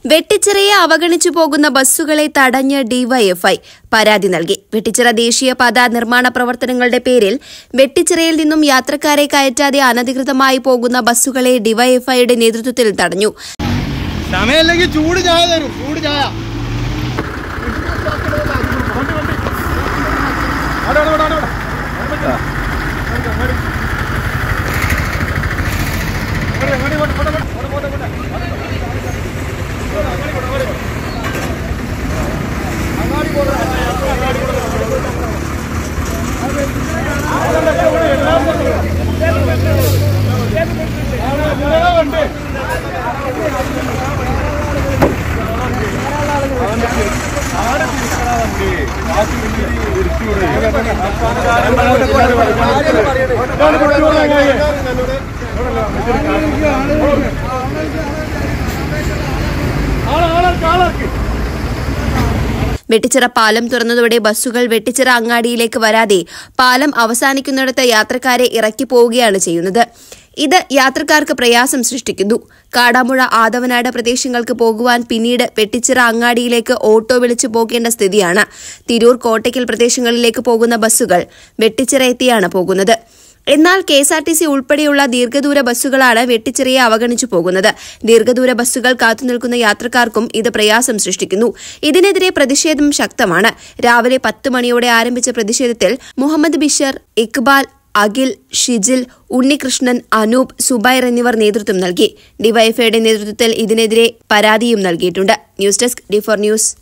വെട്ടിച്ചിറയെ അവഗണിച്ചു പോകുന്ന ബസ്സുകളെ തടഞ്ഞ് ഡിവൈഎഫ്ഐ പരാതി നൽകി വെട്ടിച്ചിറ ദേശീയപാത നിർമ്മാണ പ്രവർത്തനങ്ങളുടെ പേരിൽ വെട്ടിച്ചിറയിൽ നിന്നും യാത്രക്കാരെ കയറ്റാതെ അനധികൃതമായി പോകുന്ന ബസ്സുകളെ ഡിവൈഎഫ്ഐയുടെ നേതൃത്വത്തിൽ തടഞ്ഞു സമയമില്ലെങ്കിൽ ചൂട് ചായ തരും ചൂട് ചായ വെട്ടിച്ചിറ പാലം തുറന്നതോടെ ബസ്സുകൾ വെട്ടിച്ചിറ അങ്ങാടിയിലേക്ക് വരാതെ പാലം അവസാനിക്കുന്നിടത്ത് യാത്രക്കാരെ ഇറക്കി പോവുകയാണ് ചെയ്യുന്നത് ഇത് യാത്രക്കാർക്ക് പ്രയാസം സൃഷ്ടിക്കുന്നു കാടാമുഴ ആദവനാട് പ്രദേശങ്ങൾക്ക് പോകുവാൻ പിന്നീട് വെട്ടിച്ചിറ അങ്ങാടിയിലേക്ക് ഓട്ടോ വിളിച്ചു പോകേണ്ട സ്ഥിതിയാണ് തിരൂർ കോട്ടയ്ക്കൽ പ്രദേശങ്ങളിലേക്ക് പോകുന്ന ബസ്സുകൾ വെട്ടിച്ചിറ എത്തിയാണ് പോകുന്നത് എന്നാൽ K S R T C ഉൾപ്പെടെയുള്ള ദീർഘദൂര ബസ്സുകളാണ് വെട്ടിച്ചിറയെ അവഗണിച്ചു പോകുന്നത് ദീർഘദൂര ബസ്സുകൾ കാത്തുനിൽക്കുന്ന യാത്രക്കാർക്കും ഇത് പ്രയാസം സൃഷ്ടിക്കുന്നു ഇതിനെതിരെ പ്രതിഷേധം ശക്തമാണ് രാവിലെ പത്ത് മണിയോടെ ആരംഭിച്ച പ്രതിഷേധത്തിൽ മുഹമ്മദ് ബിഷർ ഇക്ബാൽ അഖിൽ ഷിജിൽ ഉണ്ണികൃഷ്ണൻ അനൂപ് സുബൈർ എന്നിവർ നേതൃത്വം നൽകി ഡിവൈഎഫ്ഐയുടെ നേതൃത്വത്തിൽ ഇതിനെതിരെ പരാതിയും നൽകിയിട്ടുണ്ട് news desk D four news